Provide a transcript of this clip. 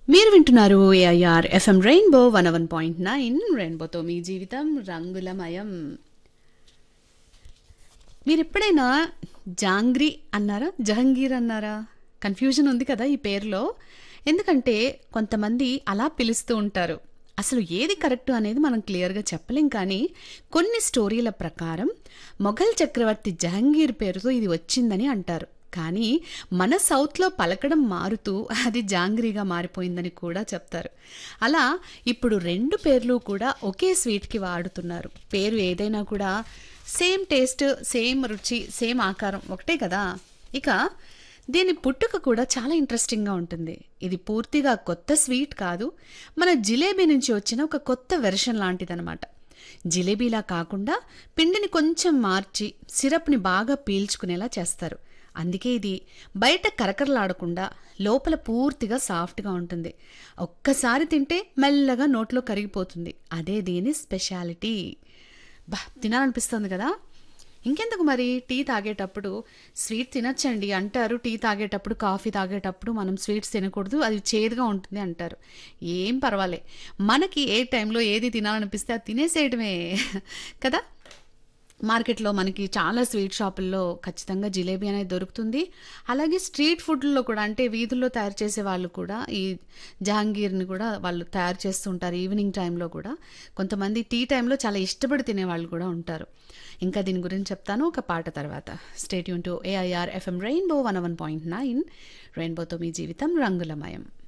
మీరు వింటున్నారు AIR FM rainbow one one point nine రెయిన్బోతో మీ జీవితం రంగులమయం మీరు ఎప్పుడైనా జాంగ్రీ అన్నారా జహంగీర్ అన్నారా కన్ఫ్యూజన్ ఉంది కదా ఈ పేరులో ఎందుకంటే కొంతమంది అలా పిలుస్తూ ఉంటారు అసలు ఏది కరెక్ట్ అనేది మనం క్లియర్గా చెప్పలేం కానీ కొన్ని స్టోరీల ప్రకారం మొఘల్ చక్రవర్తి జహంగీర్ పేరుతో ఇది వచ్చిందని అంటారు కానీ మన సౌత్లో పలకడం మారుతూ అది జాంగ్రీగా మారిపోయిందని కూడా చెప్తారు అలా ఇప్పుడు రెండు పేర్లు కూడా ఒకే స్వీట్కి వాడుతున్నారు పేరు ఏదైనా కూడా సేమ్ టేస్ట్ సేమ్ రుచి సేమ్ ఆకారం ఒకటే కదా ఇక దీని పుట్టుక కూడా చాలా ఇంట్రెస్టింగ్గా ఉంటుంది ఇది పూర్తిగా కొత్త స్వీట్ కాదు మన జిలేబీ నుంచి వచ్చిన ఒక కొత్త వెర్షన్ లాంటిదనమాట జిలేబీలా కాకుండా పిండిని కొంచెం మార్చి సిరప్ని బాగా పీల్చుకునేలా చేస్తారు అందుకే ఇది బయట కరకరలాడకుండా లోపల పూర్తిగా సాఫ్ట్గా ఉంటుంది ఒక్కసారి తింటే మెల్లగా నోట్లో కరిగిపోతుంది అదే దీని స్పెషాలిటీ బా తినాలనిపిస్తుంది కదా ఇంకెందుకు మరి టీ తాగేటప్పుడు స్వీట్ తినచ్చండి అంటారు టీ తాగేటప్పుడు కాఫీ తాగేటప్పుడు మనం స్వీట్స్ తినకూడదు అది చేదుగా ఉంటుంది అంటారు ఏం పర్వాలే మనకి ఏ టైంలో ఏది తినాలనిపిస్తే అది తినేసేయడమే కదా మార్కెట్లో మనకి చాలా స్వీట్ షాపుల్లో ఖచ్చితంగా జిలేబీ అనేది దొరుకుతుంది అలాగే స్ట్రీట్ ఫుడ్లో కూడా అంటే వీధుల్లో తయారు చేసే వాళ్ళు కూడా ఈ జహాంగీర్ని కూడా వాళ్ళు తయారు చేస్తుంటారు ఈవినింగ్ టైంలో కూడా కొంతమంది టీ టైంలో చాలా ఇష్టపడి తినే వాళ్ళు కూడా ఉంటారు ఇంకా దీని గురించి చెప్తాను ఒక పాట తర్వాత stay tune to AIR FM rainbow one one point nine రెయిన్బోతో మీ జీవితం రంగులమయం